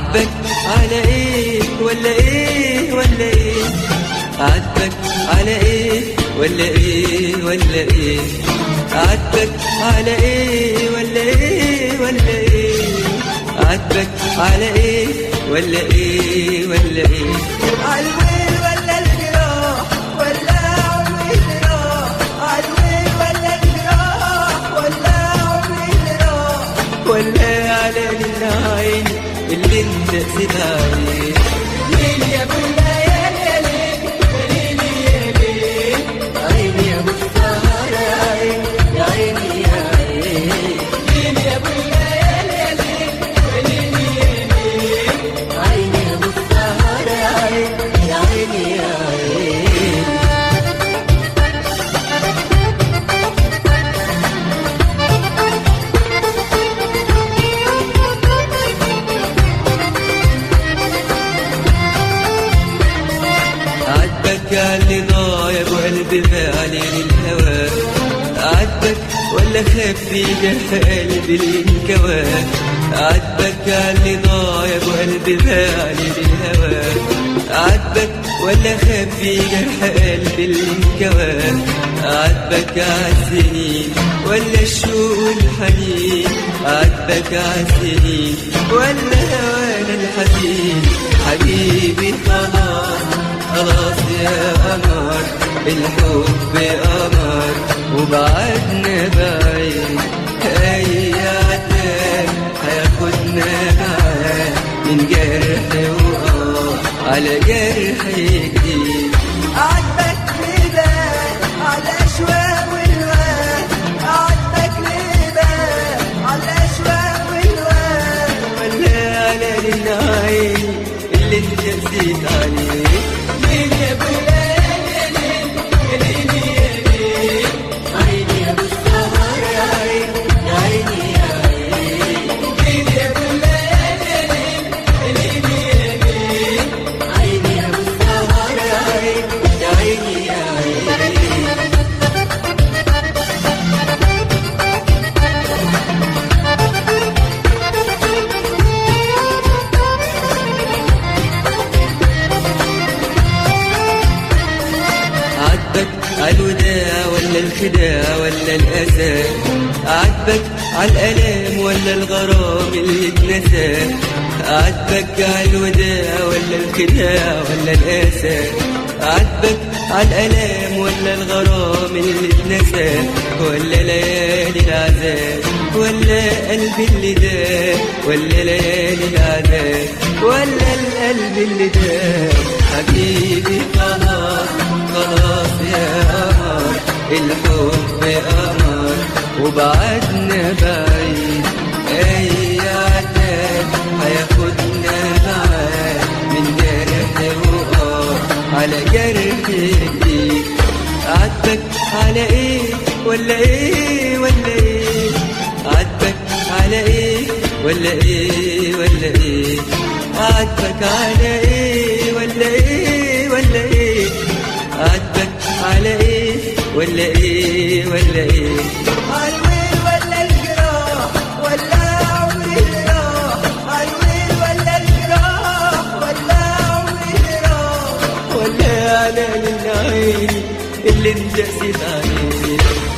عاتبك على ايه ولا ايه ولا ايه عاتبك على ايه ولا ايه ولا ايه عاتبك على ايه ولا ايه ولا ايه عاتبك على ايه ولا ايه ولا ايه عالويل ولا الجراح ولا عمري جراح عالويل ولا الجراح ولا عمري جراح ولا على العين اللي انت نسيت عليه ليل يا ابو الليالي يا ليل يا ليل يا ليل عيني يا ابو السهر يا عيني يا عيني يا عيني ليل يا ابو الليالي يا ليل يا ليل يا ليل عيني يا ابو السهر يا عيني يا عيني يا عيني عاتبك على اللي ضايع وقلبي فعلي للهوى عاتبك ولا خفي جرح قلبي الانكوى عاتبك على اللي ضايع وقلبي فعلي للهوى عاتبك ولا خفي جرح قلبي الانكوى عاتبك عالسنين ولا الشوق والحنين عاتبك عالسنين ولا هوانا الحزين حبيبي خلاص خلاص يا قمر الحب قمر وبعدنا بعيد اي عتاب هياخدنا معاه من جرح وقع على جرح جديد عاتبك لبان على اشواق والوان عاتبك لبان على اشواق والوان ولا على العين اللي انت نسيت عليه ليل يا ابو الليالي يا ليل يا ليل يا ليل عيني يا ابو السهر يا عيني يا عيني يا عيني ليل يا ابو الليالي يا ليل يا ليل يا ليل عيني يا ابو السهر يا عيني يا عيني يا عيني عاتبك عالوداع ولا الخداع ولا الأسى عاتبك عالألام ولا الغرام اللي اتنسى عاتبك عالوداع ولا الخداع ولا الأسى عاتبك عالألام ولا الغرام اللي اتنسى ولا ليالي العذاب ولا قلبي اللي داب ولا ليالي العذاب ولا القلب اللي داب حبيبي خلاص خلاص يا قمر الحب قمر وبعدنا بعيد اي عتاب هياخدنا معاه من جرح وقار على جرح جديد عاتبك على ايه ولا ايه ولا ايه عاتبك على ايه ولا ايه ولا ايه عاتبك على ايه ولا ايه ولا ايه عاتبك على ايه ولا ايه ولا ايه عالويل ولا الجراح ولا عمري جراح عالويل ولا الجراح ولا عمري جراح ولا على العين اللي انت نسيت عليه